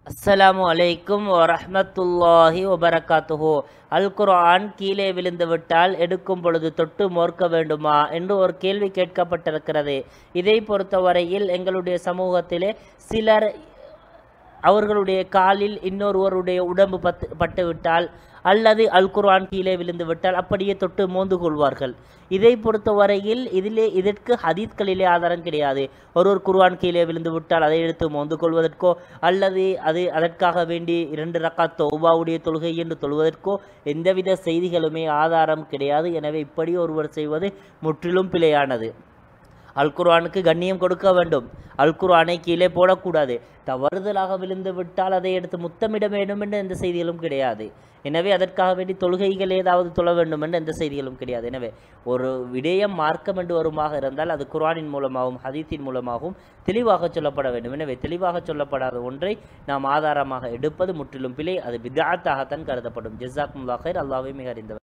அஸ்ஸலாமு அலைக்கும் வரஹ்மத்துல்லாஹி வபரகாத்துஹு அல் குர்ஆன் கீழே விழுந்து விட்டால் எடுக்கும் பொழுது தொட்டு மோர்க்க வேண்டுமா என்று ஒரு கேள்வி கேட்கப்பட்டிருக்கிறது இதை பொறுத்தவரையில் எங்களுடைய சமூகத்திலே சிலர் அவர்களுடைய காலில் இன்னொருவருடைய உடம்பு பத்து பட்டுவிட்டால் அல்லது அல் குர்ஆன் கீழே விழுந்து விட்டால் அப்படியே தொட்டு மோந்து கொள்வார்கள் இதை பொறுத்தவரையில் இதிலே இதற்கு ஹதீத்களிலே ஆதாரம் கிடையாது ஒரு ஒரு குர்ஆன் கீழே விழுந்து விட்டால் அதை எடுத்து மோந்து கொள்வதற்கோ அல்லது அது அதற்காக வேண்டி இரண்டு ரக்காத் தௌபாவுடைய தொழுகை என்று தொழுவதற்கோ எந்தவித செய்திகளுமே ஆதாரம் கிடையாது எனவே இப்படி ஒருவர் செய்வது முற்றிலும் பிழையானது அல் குர்ஆனுக்கு கண்ணியம் கொடுக்க வேண்டும் அல் குர்ஆனை கீழே போடக்கூடாது தவறுதலாக விழுந்து விட்டால் அதை எடுத்து முத்தமிட வேண்டும் என்று எந்த செய்திகளும் கிடையாது எனவே அதற்காக வேண்டி தொழுகைகள் ஏதாவது தொழ வேண்டும் என்று எந்த செய்திகளும் கிடையாது எனவே ஒரு விடயம் மார்க்கம் என்று வருமாக இருந்தால் அது குர்ஆனின் மூலமாகவும் ஹதீஸின் மூலமாகவும் தெளிவாக சொல்லப்பட வேண்டும் எனவே தெளிவாக சொல்லப்படாத ஒன்றை நாம் ஆதாரமாக எடுப்பது முற்றிலும் பிழை அது பிதாத்தாகத்தான் கருதப்படும் ஜிசாக் முல்லாஹர் அல்லாவே மிக அறிந்தவர்